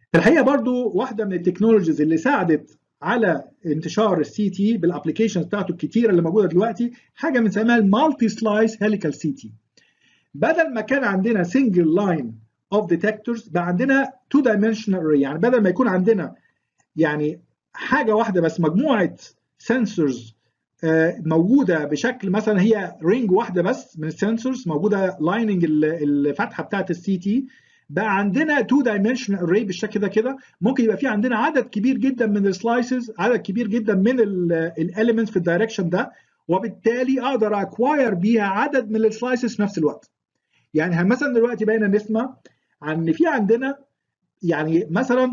الحقيقه برضو واحده من التكنولوجيز اللي ساعدت على انتشار السي تي بالابلكيشنز بتاعته الكتيره اللي موجوده دلوقتي حاجه بنسميها المالتي سلايس هيليكال سي تي بدل ما كان عندنا سنجل لاين اوف ديتكتورز بقى عندنا تو دايمنشنال اري يعني بدل ما يكون عندنا يعني حاجه واحده بس مجموعه سنسورز موجوده بشكل مثلا هي رينج واحده بس من السنسورز موجوده لايننج الفتحه بتاعت السي تي بقى عندنا تو دايمنشنال اري بالشكل ده كده ممكن يبقى في عندنا عدد كبير جدا من السلايسز عدد كبير جدا من الاليمنتس في الدايركشن ده وبالتالي اقدر اكواير بيها عدد من السلايسز في نفس الوقت يعني مثلا دلوقتي بقينا نسمع عن ان في عندنا يعني مثلا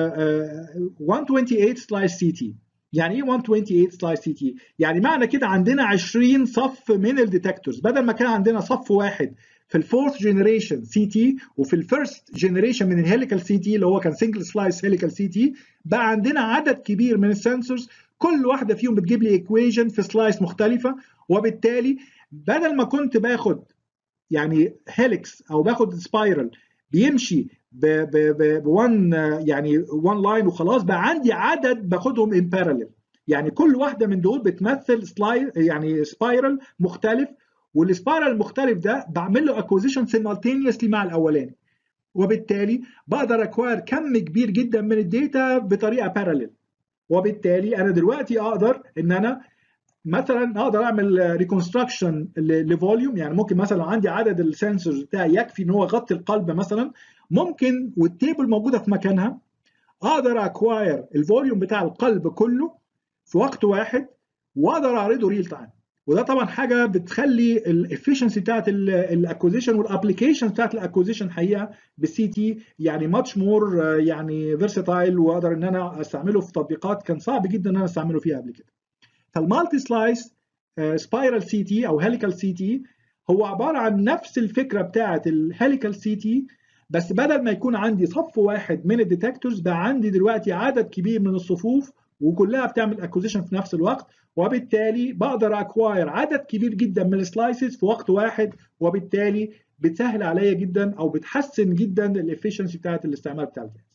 128 سلايس سي تي يعني ايه 128 سلايس سي تي يعني معنى كده عندنا 20 صف من الديتكتورز بدل ما كان عندنا صف واحد في الفورث جنريشن سي تي وفي الفيرست جنريشن من الهيليكال سي تي اللي هو كان سنجل سلايس هيليكال سي تي بقى عندنا عدد كبير من السنسورز كل واحده فيهم بتجيب لي ايكويشن في سلايس مختلفه وبالتالي بدل ما كنت باخد يعني هيليكس او باخد سبايرال بيمشي بوان يعني وان لاين وخلاص بقى عندي عدد باخدهم ان باراليل يعني كل واحده من دول بتمثل سلايد يعني سبايرال مختلف والسبايرال المختلف ده بعمل له اكوزيشن سيمالتينيوسلي مع الاولاني وبالتالي بقدر اكواير كم كبير جدا من الداتا بطريقه باراليل وبالتالي انا دلوقتي اقدر ان انا مثلا اقدر اعمل ريكونستراكشن لفوليوم يعني ممكن مثلا لو عندي عدد السنسورز بتاعي يكفي ان هو يغطي القلب مثلا ممكن والتيبل موجوده في مكانها اقدر اكواير الفوليوم بتاع القلب كله في وقت واحد واقدر اعرضه ريل تايم وده طبعا حاجه بتخلي الافشنسي بتاعت الاكوزيشن والابلكيشن بتاعت الاكوزيشن حقيقه بالسي تي يعني ماتش مور يعني فيرساتايل واقدر ان انا استعمله في تطبيقات كان صعب جدا ان انا استعمله فيها قبل كده. فالمالتي سلايس سبايرال سي تي او هيليكال سي تي هو عباره عن نفس الفكره بتاعت الهيليكال سي تي بس بدل ما يكون عندي صف واحد من الديتكتورز بقى عندي دلوقتي عدد كبير من الصفوف وكلها بتعمل اكوزيشن في نفس الوقت وبالتالي بقدر اكواير عدد كبير جدا من السلايسز في وقت واحد وبالتالي بتسهل عليا جدا او بتحسن جدا الافشنسي بتاعت الاستعمال بتاع الجهاز